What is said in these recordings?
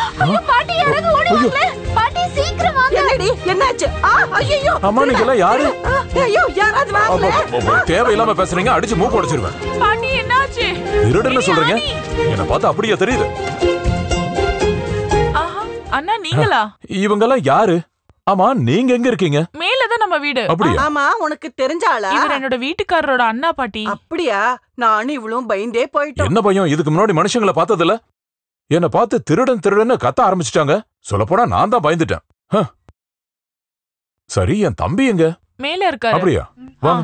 ஐயோ, பாட்டி யாராவது ஓடி வாங்களே பாட்டி சீக்கிரம் வாங்க என்னடி என்னாச்சு ஆ ஐயோ அம்மா நீங்க எல்லாம் யாரு ஐயோ யாராவது வாங்கல அப்ப- அப்ப தேவையில்லாம பேசுறீங்க அடிச்சு மூக்கு உடைச்சிருவேன் பாட்டி என்னாச்சு திருடுன்னு சொல்றீங்க என்ன பார்த்தா அப்படியே தெரியுது ஆஹா அண்ணா நீங்களா இவங்க எல்லாம் யாரு ஆமா நீங்க எங்க இருக்கீங்க மேலதான் நம்ம வீடு அப்படியா ஆமா உனக்கு தெரிஞ்சாளா இவர் என்னோட வீட்டுக்காரரோட அண்ணா பாட்டி அப்படியா நானும் இவளும் பயந்தே போயிட்டோம் என்ன பையன் இதுக்கு முன்னாடி மனுஷங்களை பார்த்ததில்ல என்ன பார்த்து திருடன் திருடன்னு கத்த ஆரம்பிச்சிட்டாங்க சொல்லப்போனா நான் தான் பயந்துட்டேன் ஹ. சரி என் தம்பி எங்க மேல இருக்காரு அப்படியா வாங்க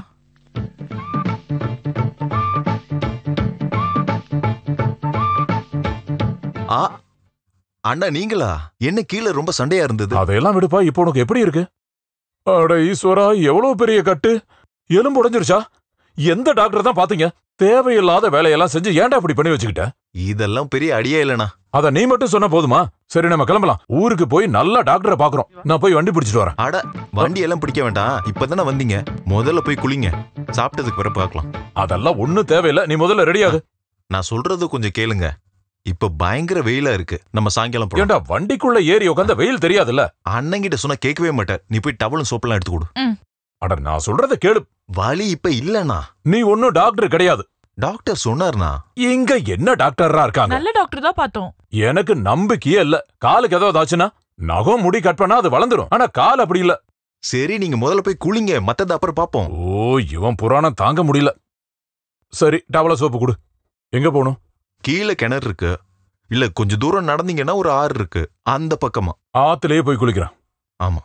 ஆ அண்ணா நீங்களா என்ன கீழே ரொம்ப சண்டையா இருந்தது அதையெல்லாம் விடுப்பா இப்போ உனக்கு எப்படி இருக்கு அட ஈஸ்வரா எவ்வளவு பெரிய கட்டு எலும்பு உடைஞ்சிருச்சா எந்த டாக்டர் தான் பாத்தீங்க தேவையில்லாத வேலையெல்லாம் செஞ்சு ஏன்டா இப்படி பண்ணி வச்சுக்கிட்ட இதெல்லாம் பெரிய அடியே இல்லனா அத நீ மட்டும் சொன்னா போதுமா சரி நம்ம கிளம்பலாம் ஊருக்கு போய் நல்ல டாக்டரை பாக்குறோம் நான் போய் வண்டி பிடிச்சிட்டு வரேன் அட வண்டி எல்லாம் பிடிக்க வேண்டாம் இப்பதானே வந்தீங்க முதல்ல போய் குளிங்க சாப்பிட்டதுக்கு பிறகு பார்க்கலாம் அதெல்லாம் ஒண்ணும் தேவையில்ல நீ முதல்ல ரெடியாகு நான் சொல்றது கொஞ்சம் கேளுங்க இப்ப பயங்கர வெயிலா இருக்கு நம்ம சாயங்காலம் போலாம் ஏன்டா வண்டிக்குள்ள ஏறி உட்காந்த வெயில் தெரியாதுல்ல அண்ணங்கிட்ட சொன்னா கேட்கவே மாட்டார் நீ போய் டவலும் சோப்பெல்லாம் எடுத்து கொடு அட நான் சொல்றத கேளு வலி இப்ப இல்லனா நீ ஒன்னும் டாக்டர் கிடையாது டாக்டர் சொன்னார்னா இங்க என்ன டாக்டர்ரா இருக்காங்க நல்ல டாக்டர் தான் பார்த்தோம் எனக்கு நம்பிக்கையே இல்ல காலுக்கு ஏதாவது ஆச்சுன்னா நகம் முடி கட் பண்ணா அது வளர்ந்துரும் ஆனா கால் அப்படி இல்ல சரி நீங்க முதல்ல போய் குளிங்க மத்தத அப்புறம் பாப்போம் ஓ இவன் புராணம் தாங்க முடியல சரி டவல சோப்பு கொடு எங்க போகணும் கீழே கிணறு இருக்கு இல்ல கொஞ்சம் தூரம் நடந்தீங்கன்னா ஒரு ஆறு இருக்கு அந்த பக்கமா ஆத்துலயே போய் குளிக்கிறேன் ஆமா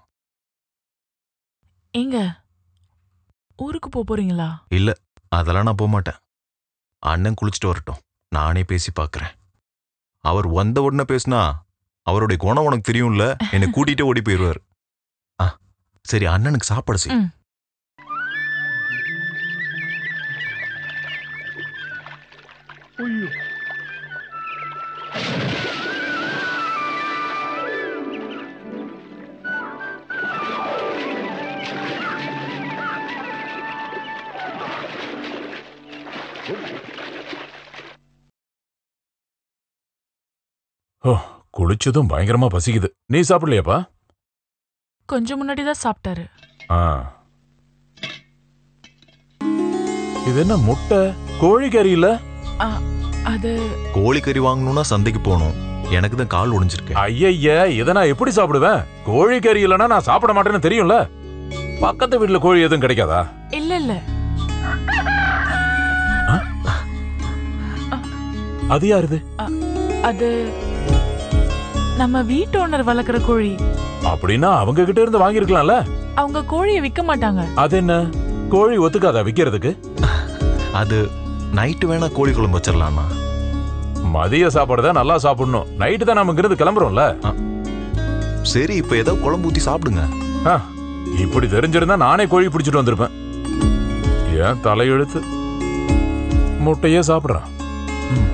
எங்க ஊருக்கு போப் போறீங்களா இல்ல அதெல்லாம் நான் போக மாட்டேன் அண்ணன் குளிச்சுட்டு வரட்டும் நானே பேசி பார்க்கறேன் அவர் வந்த உடனே பேசினா அவருடைய குணம் உனக்கு தெரியும்ல என்னை கூட்டிட்டு ஓடி போயிடுவார் ஆ சரி அண்ணனுக்கு சாப்பாடு செய் ம். ஓ குளிச்சதும் பயங்கரமா பசிக்குது நீ சாப்பிடலையாப்பா கொஞ்சம் முன்னாடி தான் சாப்பிட்டாரு ஆ இது என்ன முட்டை கோழிக்கறி இல்ல ஆ, அது கோழிக்கறி வாங்கணும்னா சந்தைக்கு போகணும் எனக்கு தான் கால் ஒடிஞ்சிருக்கு ஐயய்ய இதை நான் எப்படி சாப்பிடுவேன் கோழிக்கறி இல்லைன்னா நான் சாப்பிட மாட்டேன்னு தெரியும்ல பக்கத்து வீட்டுல கோழி எதுவும் கிடைக்காதா இல்ல இல்ல அது யாருது அது நம்ம வீட்டு ஓனர் வளர்க்குற கோழி அப்படின்னா அவங்க கிட்ட இருந்து வாங்கியிருக்கலாம்ல அவங்க கோழியை விற்க மாட்டாங்க அது என்ன கோழி ஒத்துக்காதா விக்கிறதுக்கு அது நைட்டு வேணா கோழி குழம்பு வச்சிடலாமா மதிய சாப்பாடு தான் நல்லா சாப்பிடணும் நைட்டு தான் நம்ம இங்கிருந்து கிளம்புறோம்ல சரி இப்ப ஏதோ குழம்பு ஊத்தி சாப்பிடுங்க ஆ, இப்படி தெரிஞ்சிருந்தா நானே கோழி பிடிச்சிட்டு வந்திருப்பேன் ஏன் தலையெழுத்து முட்டையே சாப்பிடுறான் ம்.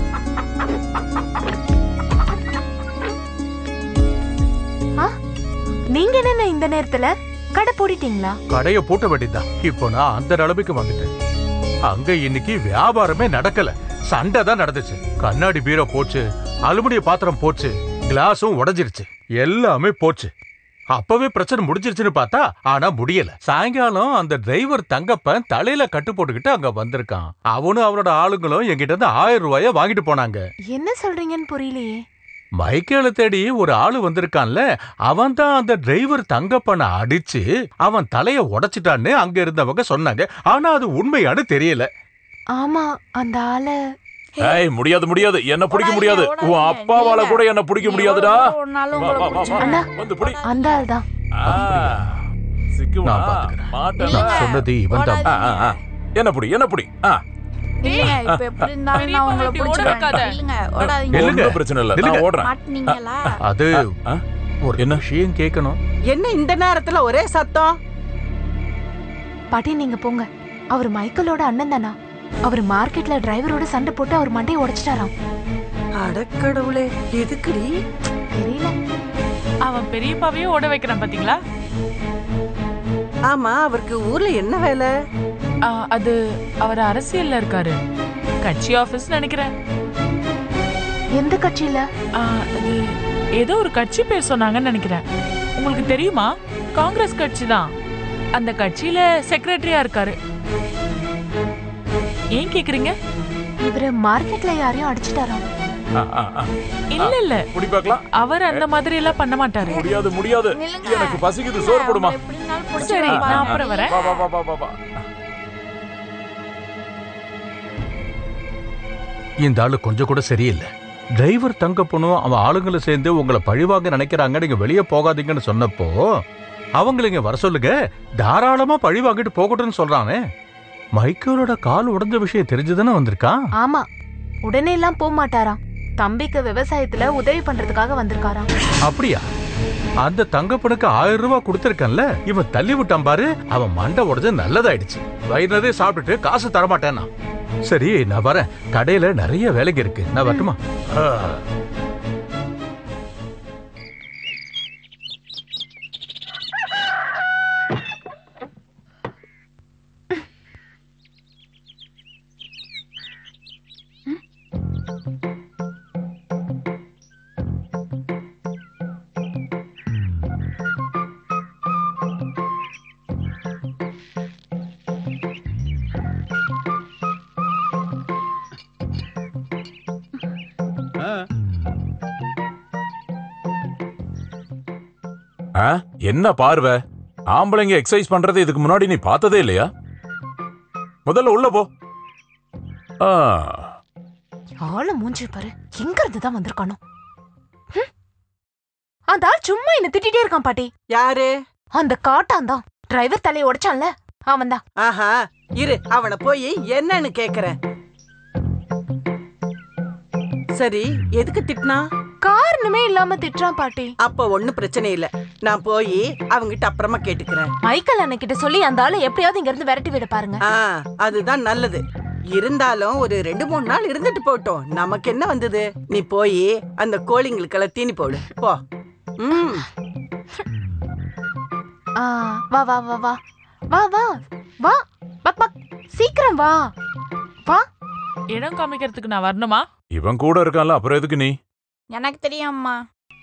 நீங்க என்ன இந்த நேரத்துல கடை போடிட்டீங்களா கடைய பூட்ட வேண்டியதுதான் இப்போ நான் அந்த நிலைமைக்கு வந்துட்டேன் அங்க இன்னைக்கு வியாபாரமே நடக்கல சண்டை தான் நடந்துச்சு கண்ணாடி பீரோ போச்சு அலுமினிய பாத்திரம் போச்சு கிளாஸும் உடைஞ்சிருச்சு எல்லாமே போச்சு அப்பவே பிரச்சனை முடிஞ்சிருச்சுன்னு பார்த்தா ஆனா முடியல சாயங்காலம் அந்த டிரைவர் தங்கப்பன் தலையில கட்டு போட்டுக்கிட்டு அங்க வந்திருக்கான் அவனும் அவனோட ஆளுங்களும் என்கிட்ட இருந்து ஆயிரம் ரூபாய வாங்கிட்டு போனாங்க என்ன சொல்றீங்கன்னு புரியலையே மைக்கேல தேடி ஒரு ஆளு வந்திருக்கான்ல அவன் தான் அந்த டிரைவர் தங்கப்பனை அடிச்சு அவன் தலைய உடைச்சிட்டான்னு அங்க இருந்தவங்க சொன்னாங்க ஆனா அது உண்மையானு தெரியல ஆமா அந்த ஆளு ஏய் முடியாது முடியாது என்ன பிடிக்க முடியாது உன் அப்பாவால கூட என்ன பிடிக்க முடியாதுடா வா, வா, வா, வா. அண்ணா. வந்து பிடி அந்த ஆள் தான் ஆ, சிக்குமா? நான் பாத்துக்கிறேன். மாட்டேனா? நான் சொன்னது இவன் தான் ஆ, ஆ, ஆ. என்ன பிடி என்ன பிடி ஆ, இல்லைங்க இப்ப எப்படி இருந்தாலும் நான் உங்களை பெரியப்பா, இப்படி ஓட வைக்காத. பிடிச்சிருவேன் இல்லைங்க ஓடாதீங்க நில்லுங்க. ஒண்ணும் பிரச்சனை இல்ல நான் நில்லுங்க. ஓடுறேன் மாட்டினீங்களா அது ஆ? ஒரு என்ன? விஷயம் கேட்கணும் என்ன இந்த நேரத்துல ஒரே சத்தம் பாட்டி நீங்க போங்க அவர் மைக்கேலோட அண்ணன் தானா அவர் மார்க்கெட்ல டிரைவரோட சண்டை போட்டு அவர் மண்டையை உடைச்சிட்டாராம் அடக்கடவுளே எதுக்குடி தெரியல அவன் பெரியப்பாவையே ஓட வைக்கிறான் பாத்தீங்களா ஆமா அவருக்கு ஊர்ல என்ன வேலை ஆ, அது அவர் அரசியல்ல இருக்காரு கட்சி ஆபீஸ் நினைக்கிறேன் எந்த கட்சியில ஆ, அது ஏதோ ஒரு கட்சி பேர் சொன்னாங்கன்னு நினைக்கிறேன் உங்களுக்கு தெரியுமா காங்கிரஸ் கட்சி தான் அந்த கட்சியில செக்ரட்டரியா இருக்காரு ஏன் கேக்குறீங்க இவரு மார்க்கெட்ல யாரையும் அடிச்சிட்டாராம் ஆ, ஆ, ஆ. இல்ல இல்ல குடி பார்க்கலாம் அவர் அந்த மாதிரி எல்லாம் பண்ண மாட்டாரு முடியாது முடியாது நில்லுங்க. எனக்கு பசிக்குது சோறு போடுமா அவங்கள எப்படி இருந்தாலும் சரி பிடிச்சிருவாங்க. நான் அப்புறம் வரேன் வா வா வா வா வா வா இந்த ஆளு கொஞ்சம் கூட சரியில்லை டிரைவர் தங்க பொண்ணும் அவன் ஆளுங்களை சேர்ந்து உங்களை பழிவாங்க நினைக்கிறாங்க நீங்க வெளியே போகாதீங்கன்னு சொன்னப்போ அவங்கள இங்க வர சொல்லுங்க தாராளமா பழி வாங்கிட்டு போகட்டும்னு சொல்றானே மைக்கேலோட கால் உடைஞ்ச விஷயம் தெரிஞ்சுதானே வந்திருக்கான் ஆமா உடனே எல்லாம் போக மாட்டாராம் தம்பிக்கு விவசாயத்துல உதவி பண்றதுக்காக வந்திருக்காராம் அப்படியா அந்த தங்கப்பனுக்கு ஆயிரம் ரூபாய் கொடுத்திருக்கேன்ல இவன் தள்ளி விட்டான் பாரு அவன் மண்டை உடைஞ்சு நல்லதாயிடுச்சு வயிறு நிறைய சாப்பிட்டுட்டு காசு தரமாட்டேன்னா சரி நான் வரேன் கடையில நிறைய வேலைக்கு இருக்கு நான் வரட்டுமா ஆ. ஆ? என்ன பார்வை ஆம்பளைங்க எக்ஸசைஸ் பண்றது இதுக்கு முன்னாடி நீ பார்த்ததே இல்லையா முதல்ல உள்ள போ ஆ, ஆளு மூஞ்சி பாரு எங்க இருந்து தான் வந்திருக்கானோ ஹம்? அந்த ஆள் சும்மா என்ன திட்டிட்டே இருக்கான் பாட்டி யாரு அந்த காட்டான் தான் டிரைவர் தலையை உடைச்சான்ல அவன் தான் ஆஹா இரு அவனை போய் என்னன்னு கேக்குறேன் சரி எதுக்கு திட்டினா காரணமே இல்லாம திட்டுறான் பாட்டி அப்ப ஒண்ணும் பிரச்சனை இல்ல நான் போய் அவங்கிட்ட அப்புறமா கேட்டுக்கிறேன் மைக்கேல் அண்ணக்கிட்ட சொல்லி அந்த ஆளை எப்படியாவது இங்க இருந்து விரட்டி விட பாருங்க ஆ அதுதான் நல்லது இருந்தாலும் ஒரு ரெண்டு மூணு நாள் இருந்துட்டு போட்டோம் நமக்கு என்ன வந்தது நீ போய் அந்த கோழிங்களுக்கெல்லாம் தீனி போடு போ ம் ஆ, வா வா வா வா வா வா வா பக் பக் சீக்கிரம் வா வா இடம் காமிக்கிறதுக்கு நான் வரணுமா இவன் கூட இருக்கான்ல அப்புறம் எதுக்கு நீ எனக்கு தெரியும்மா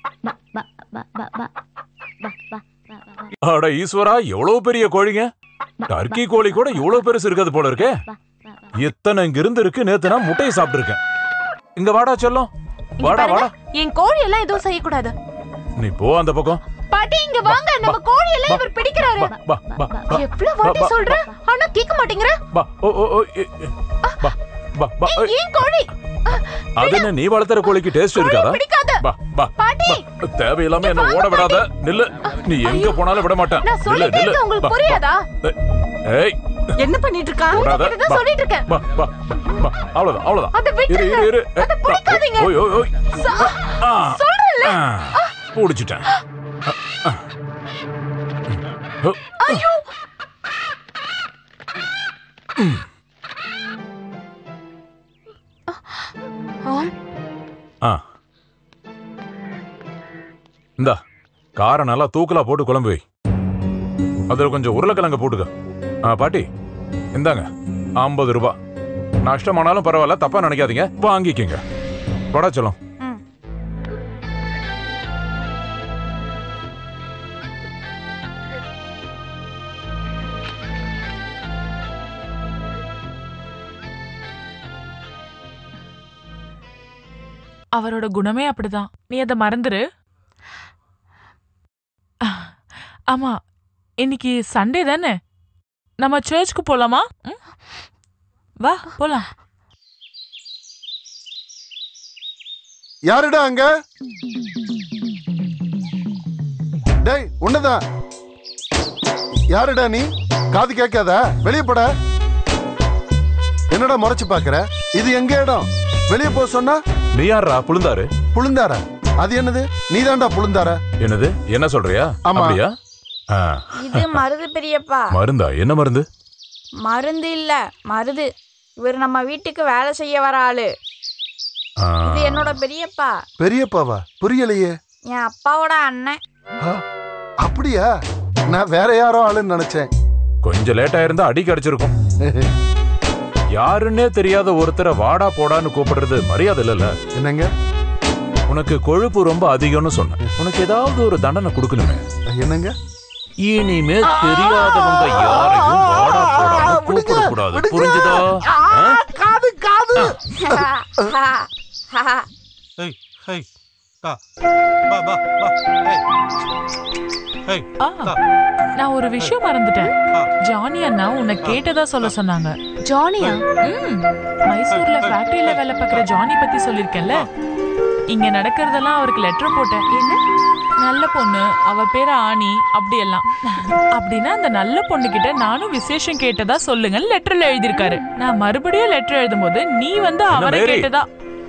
அட ஈஸ்வரா எவ்வளவு பெரிய கோழிங்க டர்க்கி கோழி கூட இவ்வளவு பெருசு இருக்காது போல இருக்கே எத்தனை இங்க இருந்து இருக்கு நேத்து நான் முட்டையை சாப்பிட்டு இருக்கேன் இங்க வாடா செல்லம் இங்க வாடா பாருங்க, வாடா என் கோழி எல்லாம் எதுவும் செய்யக்கூடாது நீ போ அந்த பக்கம் பாட்டி இங்க வாங்க நம்ம கோழி எல்லாம் இவர் பிடிக்கிறாரு பா பா பா பா எவ்வளவு வாட்டி பா, சொல்றேன் ஆனா கேட்க மாட்டேங்கிற பா ஓ ஓ ஓ ஏ, ஏ, பா பா பா ஏய், ஏன் கோழி அது என்ன நீ வளர்த்துற கோழிக்கு டேஸ்ட் இருக்காதா பிடிக்காத பா பா பாட்டி பா. தேவையில்லாம என்ன ஓட விடாத நில்லு நீ எங்க போனாலும் விட மாட்டேன் நான் நில்லு சொல்லிட்டே நில்லு இருக்கேன் உங்களுக்கு பா, புரியாதா பா. ஏய் என்ன பண்ணிட்டு இருக்கான் விடாத இதுதான் பா, சொல்லிட்டு இருக்கேன் பா பா பா அவ்வளவுதான் அவ்வளவுதான் அதை இரு விட்டுருங்க இரு இரு அதை பிடிக்காதீங்க ஓய் ஓய் ஓய் சா- ஆ சொல்றேன்ல ஆ, பிடிச்சிட்டேன் ஆ, ஆ. ஓ, ஐயோ ஆம் ஆ இந்தா காரை நல்லா தூக்கலா போட்டு குழம்பு வை அதுல கொஞ்சம் உருளைக்கிழங்க போட்டுக்க ஆ பாட்டி இந்தாங்க ஐம்பது ரூபாய் நஷ்டமானாலும் பரவாயில்ல தப்பா நினைக்காதீங்க வாங்கிக்கங்க படா சொல்லும் ம். அவரோட குணமே அப்படிதான் நீ அதை மறந்துரு அஹ், ஆமா இன்னைக்கு சண்டே தானே நம்ம சர்ச்சுக்கு போலாமா ம்? வா போலாம் யாருடா அங்க டேய் உன்னதான் யாருடா நீ காது கேட்காதா வெளியே போட என்னடா முறைச்சு பாக்குற இது எங்க இடம் வெளியே போ சொன்னா நீ யாரா புழுந்தாரு புழுந்தாரா அது என்னது நீதான்டா புழுந்தாரா என்னது என்ன சொல்றியா ஆமா. அப்படியா ஆ, இது மருது பெரியப்பா மருந்தா என்ன மருந்து மருந்து இல்ல மருது இவர் நம்ம வீட்டுக்கு வேலை செய்ய வர ஆளு ஆ, இது என்னோட பெரியப்பா பெரியப்பாவா புரியலையே என் அப்பாவோட அண்ணன் ஆ, அப்படியா நான் வேற யாரோ ஆளுன்னு நினைச்சேன் கொஞ்சம் லேட்டா இருந்தா அடி கிடைச்சிருக்கும் யாருன்னே தெரியாத ஒருத்தரை வாடா போடான்னு கூப்பிடுறது மரியாதை இல்லல்ல என்னங்க உனக்கு கொழுப்பு ரொம்ப அதிகம்னு சொன்னேன் உனக்கு ஏதாவது ஒரு தண்டனை கொடுக்கணுமே என்னங்க இனிமே தெரியாதவங்க யாரையும் வாடா போடான்னு கூப்பிடக்கூடாது புரிஞ்சுதா ஆ? காது காது ஹேய் ஹேய் தா பா பா பா ஹேய் ஹேய் ஆ, நான் ஒரு விஷயம் மறந்துட்டேன் ஜானி அண்ணா உன்னை கேட்டதா சொல்ல சொன்னாங்க ஜானியா ம், மைசூர்ல ஃபேக்டரியில வேலை பார்க்குற ஜானி பத்தி சொல்லிருக்கேன்ல இங்க நடக்கிறதெல்லாம் அவருக்கு லெட்டர் போட்டேன் என்ன நல்ல பொண்ணு அவ பேரு ஆணி அப்படியெல்லாம் அப்படின்னா அந்த நல்ல பொண்ணு கிட்ட நானும் விசேஷம் கேட்டதா சொல்லுங்கன்னு லெட்டர்ல எழுதியிருக்காரு நான் மறுபடியும் லெட்டர் எழுதும்போது நீ வந்து அவரை மேரி? கேட்டதா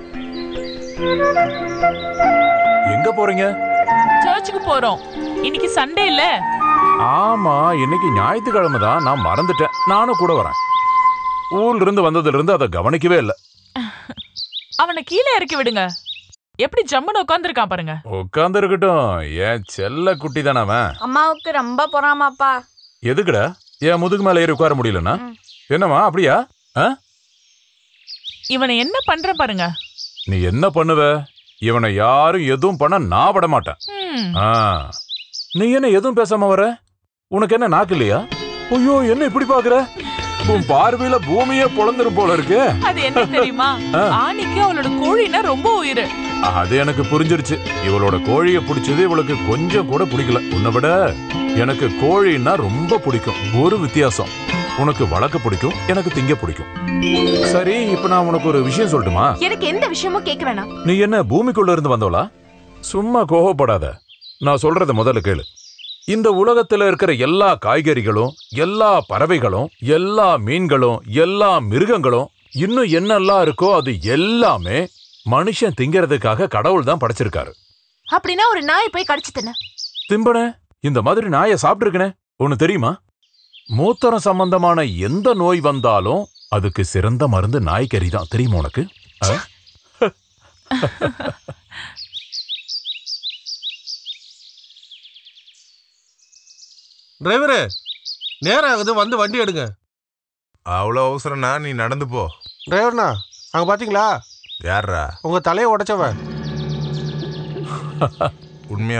எங்க போறீங்க சர்ச்சுக்கு போறோம் இன்னைக்கு சண்டே இல்ல ஆமா இன்னைக்கு ஞாயிற்றுக்கிழமை தான் நான் மறந்துட்டேன் நானும் கூட வரேன் ஊர்ல இருந்து வந்ததுல இருந்து அதை கவனிக்கவே இல்லை அவனை கீழே இறக்கி விடுங்க எப்படி ஜம்முன்னு உட்காந்துருக்கான் பாருங்க உட்கார்ந்து இருக்கட்டும் ஏன் செல்ல குட்டி தானே அவன் அம்மாவுக்கு ரொம்ப பொறாமாப்பா எதுக்குடா என் முதுகு மேல ஏறி உட்கார முடியலன்னா ம். என்னம்மா அப்படியா இவனை என்ன பண்ற பாருங்க நீ என்ன பண்ணுவ இவனை யாரும் எதுவும் பண்ண நான் விட மாட்டேன் ம், ஆ. நீ என்ன எதுவும் பேசாம வர உனக்கு என்ன நாக்கு இல்லையா ஐயோ என்ன இப்படி பாக்குற உன் பார்வையில பூமியே பொழந்துரும் போல இருக்கு அது என்ன தெரியுமா ஆ. ஆணிக்கு அவளோட கோழினா ரொம்ப உயிர் அது எனக்கு புரிஞ்சிருச்சு இவளோட கோழிய பிடிச்சது இவளுக்கு கொஞ்சம் கூட பிடிக்கல உன்னை விட எனக்கு கோழின்னா ரொம்ப பிடிக்கும் ஒரு வித்தியாசம் உனக்கு வளர்க்க பிடிக்கும் எனக்கு திங்க பிடிக்கும் சரி இப்ப நான் உனக்கு ஒரு விஷயம் சொல்லட்டுமா எனக்கு எந்த விஷயமும் கேட்க வேணாம் நீ என்ன பூமிக்குள்ள இருந்து வந்தவளா சும்மா கோவப்படாத நான் சொல்றத முதல்ல கேளு இந்த உலகத்துல இருக்கிற எல்லா காய்கறிகளும் எல்லா பறவைகளும் எல்லா மீன்களும் எல்லா மிருகங்களும் இன்னும் என்னெல்லாம் இருக்கோ அது எல்லாமே மனுஷன் திங்கிறதுக்காக கடவுள் தான் படைச்சிருக்காரு அப்படின்னா ஒரு நாய் போய் கடிச்சு தின்னு திம்பன இந்த மாதிரி நாயை சாப்பிட்டுருக்கனே ஒன்னு தெரியுமா மூத்தரம் சம்பந்தமான எந்த நோய் வந்தாலும் அதுக்கு சிறந்த மருந்து நாய்க்கறி தான் தெரியுமா உனக்கு ஆ? டிரைவரு நேரம் ஆகுது வந்து வண்டி எடுங்க அவ்வளோ அவசரம்னா நீ நடந்து போ டிரைவர்ண்ணா அங்க பாத்தீங்களா யார்ரா உங்க தலையை உடைச்சவன்